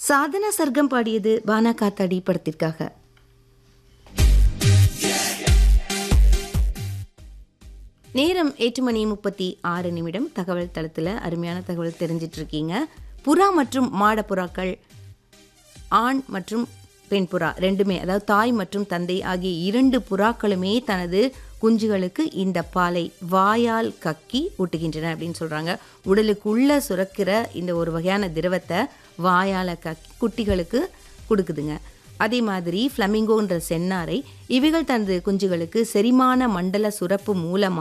சாதனா சர்க்கம் பாடியது பானா காத்தாடி படத்திற்காக நேரம் எட்டு மணி முப்பத்தி ஆறு நிமிடம் தகவல் தளத்தில் அருமையான தகவல் தெரிஞ்சிட்டு இருக்கீங்க புறா மற்றும் மாட புறாக்கள் ஆண் மற்றும் பெண் புறா ரெண்டுமே அதாவது தாய் மற்றும் தந்தை ஆகிய இரண்டு புறாக்களுமே தனது குஞ்சுகளுக்கு இந்த பாலை வாயால் கக்கி ஊட்டுகின்றன அப்படின்னு சொல்கிறாங்க உடலுக்குள்ளே சுரக்கிற இந்த ஒரு வகையான திரவத்தை வாயால் கக்கி குட்டிகளுக்கு கொடுக்குதுங்க அதே மாதிரி ஃப்ளமிங்கோன்ற சென்னாரை இவைகள் தனது குஞ்சுகளுக்கு செரிமான மண்டல சுரப்பு மூலமாக